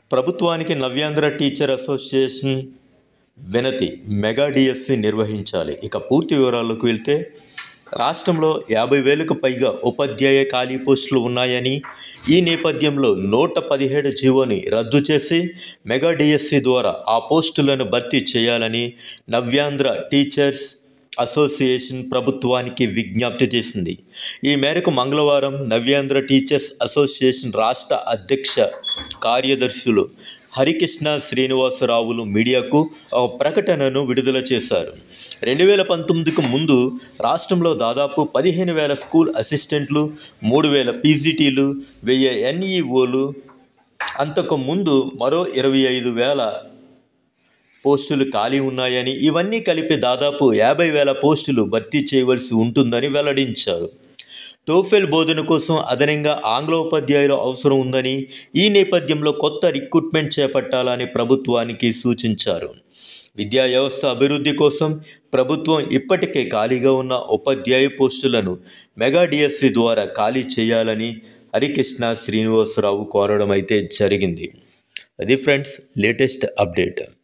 ప్రభుత్వానికి Navyandhra teacher association వినతి mega DSC నిర్వహించాలి ఇక పూర్తి వివరాల్లోకి వెళ్తే రాష్ట్రంలో యాభై వేలకు పైగా ఉపాధ్యాయ ఖాళీ పోస్టులు ఉన్నాయని ఈ నేపథ్యంలో నూట పదిహేడు జీవోని రద్దు చేసి మెగా డిఎస్సి ద్వారా ఆ పోస్టులను భర్తీ చేయాలని నవ్యాంధ్ర టీచర్స్ అసోసియేషన్ ప్రభుత్వానికి విజ్ఞప్తి చేసింది ఈ మేరకు మంగళవారం నవ్యాంధ్ర టీచర్స్ అసోసియేషన్ రాష్ట్ర అధ్యక్ష కార్యదర్శులు హరికృష్ణ శ్రీనివాసరావులు మీడియాకు ఒక ప్రకటనను విడుదల చేశారు రెండు వేల పంతొమ్మిదికి ముందు రాష్ట్రంలో దాదాపు పదిహేను వేల స్కూల్ అసిస్టెంట్లు మూడు వేల పీజీటీలు వెయ్యి ఎన్ఈఓలు అంతకు ముందు మరో ఇరవై ఐదు వేల పోస్టులు ఖాళీ ఉన్నాయని ఇవన్నీ కలిపి దాదాపు యాభై వేల పోస్టులు భర్తీ చేయవలసి ఉంటుందని వెల్లడించారు టోఫెల్ బోధన కోసం అదనంగా ఆంగ్లోపాధ్యాయుల అవసరం ఉందని ఈ నేపథ్యంలో కొత్త రిక్రూట్మెంట్ చేపట్టాలని ప్రభుత్వానికి సూచించారు విద్యా వ్యవస్థ అభివృద్ధి కోసం ప్రభుత్వం ఇప్పటికే ఖాళీగా ఉన్న ఉపాధ్యాయ పోస్టులను మెగా డిఎస్సి ద్వారా ఖాళీ చేయాలని హరికృష్ణ శ్రీనివాసరావు కోరడం అయితే జరిగింది అది ఫ్రెండ్స్ లేటెస్ట్ అప్డేట్